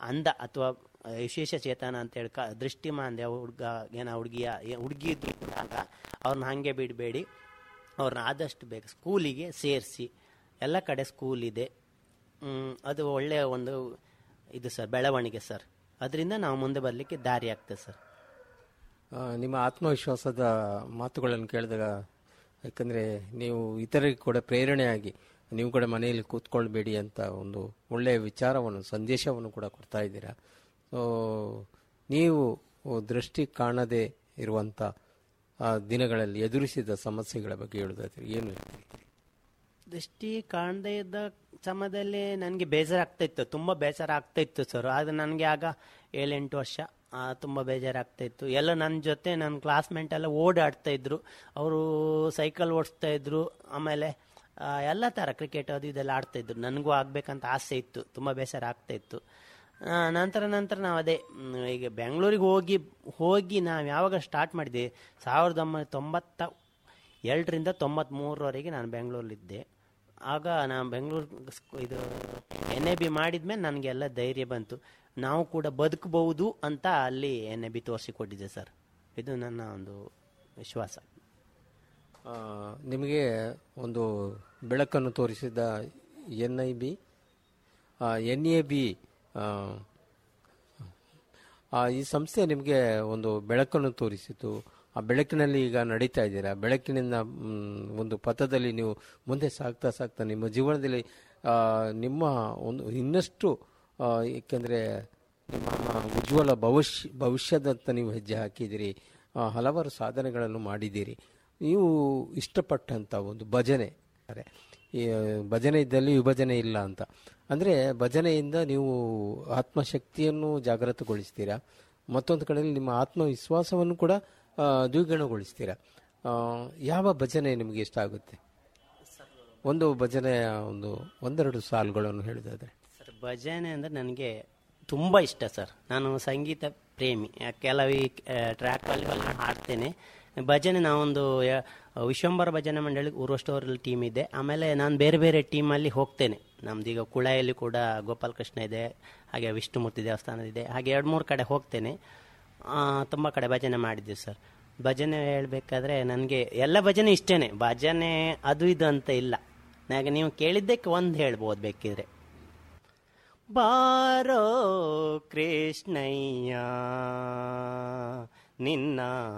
ಅಂಧ ಅಥವಾ ವಿಶೇಷ ಚೇತನ ಅಂತ ಹೇಳಿ ಕ ದೃಷ್ಟಿಮಾಂದ್ಯ ಹುಡುಗ ಏನೋ ಹುಡುಗಿಯ ಹುಡುಗಿ ಇದ್ರು ಕೂಡ ಆಗ ಅವ್ರನ್ನ ಹಾಗೆ ಬಿಡಬೇಡಿ ಅವ್ರನ್ನ ಆದಷ್ಟು ಬೇಗ ಸ್ಕೂಲಿಗೆ ಸೇರಿಸಿ ಎಲ್ಲ ಕಡೆ ಸ್ಕೂಲ್ ಇದೆ ಮ್, ಅದು ಒಳ್ಳೆಯ ಒಂದು ಇದು ಸರ್ ಬೆಳವಣಿಗೆ ಸರ್ ಅದರಿಂದ ನಾವು ಮುಂದೆ ಬರಲಿಕ್ಕೆ ದಾರಿ ಆಗ್ತದೆ ಸರ್ ಆ, ನಿಮ್ಮ ಆತ್ಮವಿಶ್ವಾಸದ ಮಾತುಗಳನ್ನು ಕೇಳಿದಾಗ ಯಾಕಂದರೆ ನೀವು ಇತರರಿಗೆ ಕೂಡ ಪ್ರೇರಣೆಯಾಗಿ ನೀವು ಕೂಡ ಮನೆಯಲ್ಲಿ ಕೂತ್ಕೊಳ್ಬೇಡಿ ಅಂತ ಒಂದು ಒಳ್ಳೆಯ ವಿಚಾರವನ್ನು ಸಂದೇಶವನ್ನು ಕೂಡ ಕೊಡ್ತಾ ಇದ್ದೀರಾ ಸೊ ನೀವು ದೃಷ್ಟಿ ಕಾಣದೇ ಇರುವಂಥ ಆ ದಿನಗಳಲ್ಲಿ ಎದುರಿಸಿದ ಸಮಸ್ಯೆಗಳ ಬಗ್ಗೆ ಹೇಳೋದಾದ್ರೆ ಏನು ಹೇಳ್ತೀರಿ ದೃಷ್ಟಿ ಕಾಣದೇ ಇದ್ದ ಸಮಯದಲ್ಲಿ ನನಗೆ ಬೇಜಾರು ಆಗ್ತಾ ಇತ್ತು ತುಂಬ ಬೇಜಾರು ಆಗ್ತಾ ಇತ್ತು ಸರ್ ಆಗ ನನಗೆ ಆಗ ಏಳೆಂಟು ವರ್ಷ ಆ, ತುಂಬ ಬೇಜಾರಾಗ್ತಾ ಇತ್ತು ಎಲ್ಲ ನನ್ನ ಜೊತೆ ನನ್ನ ಕ್ಲಾಸ್ಮೇಟ್ ಎಲ್ಲ ಓಡಾಡ್ತಾ ಇದ್ರು ಅವರು ಸೈಕಲ್ ಓಡಿಸ್ತಾ ಇದ್ರು ಆಮೇಲೆ ಆ, ಎಲ್ಲ ಥರ ಕ್ರಿಕೆಟ್ ಅದು ಇದೆಲ್ಲ ಆಡ್ತಾ ಇದ್ರು ನನಗೂ ಆಗ್ಬೇಕಂತ ಆಸೆ ಇತ್ತು ತುಂಬ ಬೇಸರ ಆಗ್ತಾ ಇತ್ತು ಆ, ನಂತರ ನಂತರ ನಾವು ಅದೇ ಮ್, ಈಗ ಬೆಂಗಳೂರಿಗೆ ಹೋಗಿ ಹೋಗಿ ನಾವು ಯಾವಾಗ ಸ್ಟಾರ್ಟ್ ಮಾಡಿದ್ವಿ ಸಾವಿರದ ಒಂಬೈನೂರ ತೊಂಬತ್ತ ಎರಡರಿಂದ ತೊಂಬತ್ತ್ಮೂರವರೆಗೆ ನಾನು ಬೆಂಗಳೂರಲ್ಲಿದ್ದೆ ಆಗ ನಾನು ಬೆಂಗಳೂರು ಇದು ಎನ್ ಎ ಬಿ ಮಾಡಿದ್ಮೇಲೆ ನನಗೆಲ್ಲ ಧೈರ್ಯ ಬಂತು ನಾವು ಕೂಡ ಬದುಕಬಹುದು ಅಂತ ಅಲ್ಲಿ ಎನ್ ಎ ಬಿ ತೋರಿಸಿಕೊಟ್ಟಿದ್ದೆ ಸರ್ ಇದು ನನ್ನ ಒಂದು ವಿಶ್ವಾಸ ಆ, ನಿಮಗೆ ಒಂದು ಬೆಳಕನ್ನು ತೋರಿಸಿದ N I B N A B ಈ ಸಂಸ್ಥೆ ನಿಮಗೆ ಒಂದು ಬೆಳಕನ್ನು ತೋರಿಸಿತು ಆ ಬೆಳಕಿನಲ್ಲಿ ಈಗ ನಡೀತಾ ಇದ್ದೀರಾ ಬೆಳಕಿನಿಂದ ಮ್, ಒಂದು ಪಥದಲ್ಲಿ ನೀವು ಮುಂದೆ ಸಾಗ್ತಾ ಸಾಗ್ತಾ ನಿಮ್ಮ ಜೀವನದಲ್ಲಿ ಆ, ನಿಮ್ಮ ಒಂದು ಇನ್ನಷ್ಟು ಆ, ಏಕೆಂದರೆ ನಿಮ್ಮ ಉಜ್ವಲ ಭವಿಷ್ಯ ಭವಿಷ್ಯದತ್ತ ನೀವು ಹೆಜ್ಜೆ ಹಾಕಿದ್ದೀರಿ ಆ, ಹಲವಾರು ಸಾಧನೆಗಳನ್ನು ಮಾಡಿದ್ದೀರಿ ನೀವು ಇಷ್ಟಪಟ್ಟಂಥ ಒಂದು ಭಜನೆ ಅರೆ, ಈ ಭಜನೆ ಇದ್ದಲ್ಲಿ ವಿಭಜನೆ ಇಲ್ಲ ಅಂತ ಅಂದರೆ ಭಜನೆಯಿಂದ ನೀವು ಆತ್ಮಶಕ್ತಿಯನ್ನು ಜಾಗೃತಗೊಳಿಸ್ತೀರಾ ಮತ್ತೊಂದು ಕಡೆಯಲ್ಲಿ ನಿಮ್ಮ ಆತ್ಮವಿಶ್ವಾಸವನ್ನು ಕೂಡ ಆ, ದ್ವಿಗುಣಗೊಳಿಸ್ತೀರಾ ಆ, ಯಾವ ಭಜನೆ ನಿಮಗೆ ಇಷ್ಟ ಆಗುತ್ತೆ ಒಂದು ಭಜನೆಯ ಒಂದು ಒಂದೆರಡು ಸಾಲುಗಳನ್ನು ಹೇಳಿದಾದ್ರೆ ಸರ್ ಭಜನೆ ಅಂದರೆ ನನಗೆ ತುಂಬ ಇಷ್ಟ ಸರ್ ನಾನು ಸಂಗೀತ ಪ್ರೇಮಿ ಕೆಲವು ಟ್ರ್ಯಾಕಲ್ಲಿ ಹಾಡ್ತೇನೆ ಭಜನೆ ನಾವೊಂದು ಯ- ವಿಶ್ವಂಬರ ಭಜನೆ ಮಂಡಳಿ ಊರ್ವಷ್ಟೋರಲ್ಲಿ ಟೀಮ್ ಇದೆ ಆಮೇಲೆ ನಾನು ಬೇರೆ ಬೇರೆ ಟೀಮಲ್ಲಿ ಹೋಗ್ತೇನೆ ನಮ್ದು ಈಗ ಕುಳಾಯಲ್ಲಿ ಕೂಡ ಗೋಪಾಲಕೃಷ್ಣ ಇದೆ ಹಾಗೆ ವಿಷ್ಣುಮೂರ್ತಿ ದೇವಸ್ಥಾನ ಇದೆ ಹಾಗೆ ಎರಡು ಮೂರು ಕಡೆ ಹೋಗ್ತೇನೆ ತುಂಬ ಕಡೆ ಭಜನೆ ಮಾಡಿದ್ದೀವಿ ಸರ್ ಭಜನೆ ಹೇಳಬೇಕಾದ್ರೆ ನನಗೆ ಎಲ್ಲ ಭಜನೆ ಇಷ್ಟೇನೆ ಭಜನೆ ಅದು ಇದು ಅಂತ ಇಲ್ಲ ನನಗೆ ನೀವು ಕೇಳಿದ್ದಕ್ಕೆ ಒಂದು ಹೇಳ್ಬೋದು ಬೇಕಿದ್ರೆ ಬಾರೋ ಕೃಷ್ಣಯ್ಯ ನಿನ್ನ